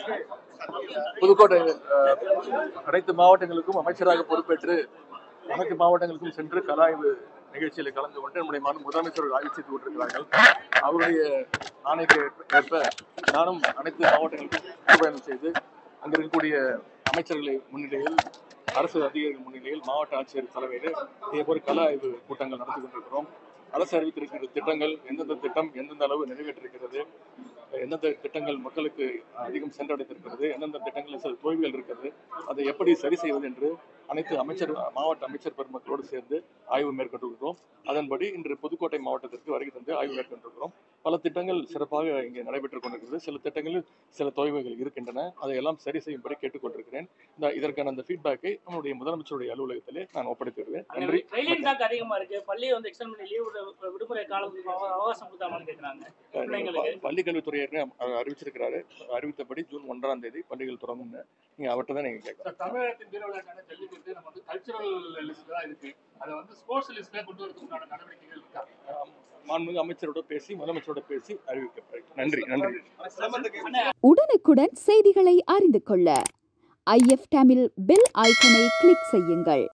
புதுக்கோட்டை அஹ், அனைத்து மாவட்டங்களுக்கும் அமைச்சராக பொறுப்பேற்று அனைத்து மாவட்டங்களுக்கும் சென்று கலாய்வு நிகழ்ச்சியில் கலந்து கொண்டு நம்முடைய மாநில முதலமைச்சர்கள் ஆய்வு செய்து கொண்டிருக்கிறார்கள் அவருடைய ஆணைக்கு ஏற்ப நானும் அனைத்து மாவட்டங்களுக்கும் சுற்றுப்பயணம் செய்து அங்க இருக்கக்கூடிய அமைச்சர்களை முன்னிலையில் அரசு அதிகாரிகள் முன்னிலையில் மாவட்ட ஆட்சியர் தலைமையில் இதேபோல் கள ஆய்வு கூட்டங்கள் நடத்தி கொண்டிருக்கிறோம் அரசு அறிவித்திருக்கிற திட்டங்கள் எந்தெந்த திட்டம் எந்தெந்த அளவு நிறைவேற்றிருக்கிறது எந்தெந்த திட்டங்கள் மக்களுக்கு அதிகம் சென்றடைந்திருக்கிறது எந்தெந்த திட்டங்களில் சில தோல்விகள் இருக்கிறது அதை எப்படி சரி செய்வது என்று அனைத்து அமைச்சர் மாவட்ட அமைச்சர் பெருமக்களோடு சேர்ந்து ஆய்வு மேற்கொண்டிருக்கிறோம் அதன்படி இன்று புதுக்கோட்டை மாவட்டத்திற்கு வருகை தந்து ஆய்வு மேற்கொண்டிருக்கிறோம் பல திட்டங்கள் சிறப்பாக இங்கே நடைபெற்றுக் கொண்டிருக்கிறது சில திட்டங்களில் சில தொய்வுகள் இருக்கின்றன அதையெல்லாம் சரி செய்யும்படி கேட்டுக்கொண்டிருக்கிறேன் இந்த இதற்கான அந்த ஃபீட்பேக்கை நம்முடைய முதலமைச்சருடைய அலுவலகத்திலே நான் ஒப்படைத்திருவேன் நன்றி ட்ரெயிலிங் தாக்கு அதிகமா இருக்கு பள்ளியை வந்து எக்ஸ்டெண்ட் பண்ணி லீவ் விடுமுறை காலத்துக்கு அவ- அவகாசம் கொடுத்தாங்கன்னு கேக்குறாங்க பிள்ளைங்களுக்கு. பள்ளிக்கல்வித்துறை ஏற்கனவே அறிவிச்சிருக்கிறாரு அறிவித்தபடி ஜூன் ஒன்றாம் தேதி பள்ளிகள் தொடங்கும்னு நீங்க அவர்கிட்ட தான் நீங்க கேட்கலாம் சார், தமிழகத்தின் திருவிழாக்கான ஜல்லிக்கட்டு நம்ம வந்து கல்ச்சுரல் லிஸ்ட் தான் இருக்கு அதை வந்து ஸ்போர்ட்ஸ் லிஸ்ட்ல கொண்டு வரதுக்கு உண்டான நடவடிக்கைகள் இருக்கா ஆம், மாண்புமிகு அமைச்சரோட பேசி முதலமைச்சரோட பேசி அறிவிக்கப்படும் நன்றி நன்றி உடனுக்குடன் செய்திகளை அறிந்து கொள்ள ஐஎஃப் தமிழ் பெல் ஐக்கனை கிளிக் செய்யுங்கள்